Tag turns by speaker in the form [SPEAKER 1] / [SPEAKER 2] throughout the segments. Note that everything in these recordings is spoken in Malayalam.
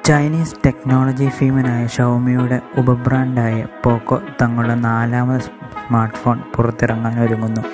[SPEAKER 1] ചൈനീസ് ടെക്നോളജി ഭീമനായ ഷവോമിയുടെ ഉപബ്രാൻഡായ പോക്കോ തങ്ങളുടെ നാലാമത് സ്മാർട്ട്ഫോൺ പുറത്തിറങ്ങാൻ ഒരുങ്ങുന്നു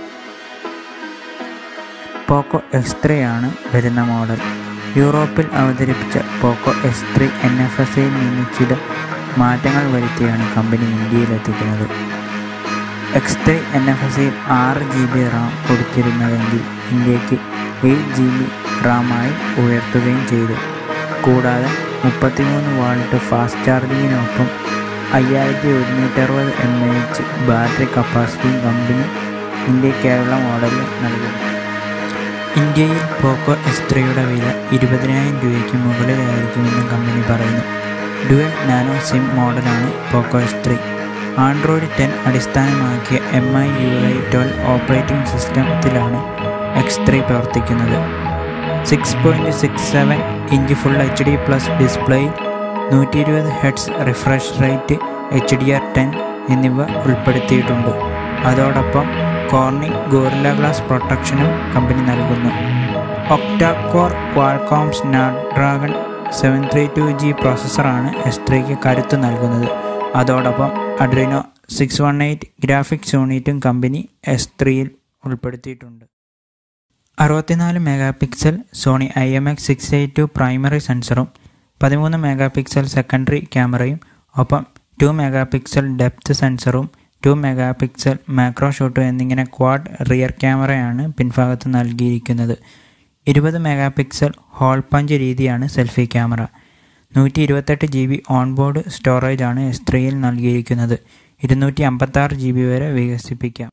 [SPEAKER 1] പോക്കോ എക്സ് ത്രീ ആണ് വരുന്ന മോഡൽ യൂറോപ്പിൽ അവതരിപ്പിച്ച Poco X three N F C ഐയിൽ നിന്ന് ചില മാറ്റങ്ങൾ വരുത്തിയാണ് കമ്പനി ഇന്ത്യയിലെത്തിക്കുന്നത് X three N F C ഐയിൽ ആറ് ജി ബി റാം കൊടുത്തിരുന്നതെങ്കിൽ ഇന്ത്യക്ക് എയ്റ്റ് ജി ബി റാമായി ഉയർത്തുകയും ചെയ്തു കൂടാതെ മുപ്പത്തിമൂന്ന് വാൾട്ട് ഫാസ്റ്റ് ചാർജിങ്ങിനൊപ്പം അയ്യായിരത്തി ഒരുന്നൂറ്റി അറുപത് എം എച്ച് ബാറ്ററി കപ്പാസിറ്റിയും കമ്പനി ഇന്ത്യക്കായുള്ള മോഡലിൽ നൽകുന്നു ഇന്ത്യയിൽ പോക്കോ എസ് ത്രീയുടെ വില ഇരുപതിനായിരം രൂപയ്ക്ക് മുകളിലായിരിക്കുമെന്ന് കമ്പനി പറയുന്നു ഡുവൽ നാനോ സിം മോഡലാണ് Poco S three Android ten അടിസ്ഥാനമാക്കിയ M I U I twelve operating സിസ്റ്റത്തിലാണ് എക്സ് ത്രീ പ്രവർത്തിക്കുന്നത് six point six seven inch full H D plus ഡിസ്പ്ലേയിൽ നൂറ്റി ഇരുപത് hertz refresh rate H D R ten എന്നിവ ഉൾപ്പെടുത്തിയിട്ടുണ്ട് അതോടൊപ്പം കോർണിംഗ് ഗോറില്ല ഗ്ലാസ് പ്രൊട്ടക്ഷനും കമ്പനി നൽകുന്നു octa-core Qualcomm Snapdragon seven three two G പ്രോസസ്സറാണ് എസ് ത്രീക്ക് കരുത്ത് നൽകുന്നത് അതോടൊപ്പം Adreno six one eight graphics യൂണിറ്റും കമ്പനി എസ് ത്രീയിൽ ഉൾപ്പെടുത്തിയിട്ടുണ്ട് അറുപത്തിനാല് megapixel Sony I M X six eight two primary സെൻസറും പതിമൂന്ന് മെഗാ പിക്സൽ സെക്കൻഡറി ക്യാമറയും ഒപ്പം ടു മെഗാ പിക്സൽ ഡെപ്ത് സെൻസറും ടു മെഗാ പിക്സൽ മാക്രോ ഷോട്ടും എന്നിങ്ങനെ ക്വാഡ് റിയർ ക്യാമറയാണ് പിൻഭാഗത്ത് നൽകിയിരിക്കുന്നത് ഇരുപത് മെഗാ പിക്സൽ ഹോൾ പഞ്ച് രീതിയാണ് സെൽഫി ക്യാമറ നൂറ്റി ഇരുപത്തെട്ട് ജി ബി ഓൺബോർഡ് സ്റ്റോറേജാണ് എസ് ത്രീയിൽ നൽകിയിരിക്കുന്നത് ഇരുന്നൂറ്റി അമ്പത്താറ് ജി ബി വരെ വികസിപ്പിക്കാം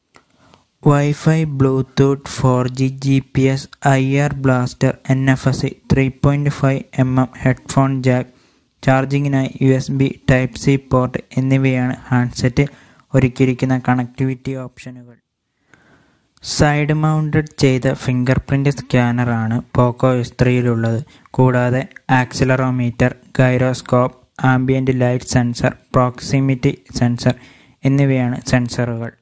[SPEAKER 1] wifi bluetooth four G G P S I R blaster N F C three point five M M headphone jack ചാർജിങ്ങിനായി U S B type C port എന്നിവയാണ് ഹാൻഡ്സെറ്റ് ഒരുക്കിയിരിക്കുന്ന കണക്ടിവിറ്റി ഓപ്ഷനുകൾ സൈഡ് മൗണ്ടഡ് ചെയ്ത ഫിംഗർ പ്രിൻ്റ് സ്കാനറാണ് പോക്കോ എസ് ത്രീയിലുള്ളത് കൂടാതെ accelerometer gyroscope ambient light sensor proximity sensor എന്നിവയാണ് സെൻസറുകൾ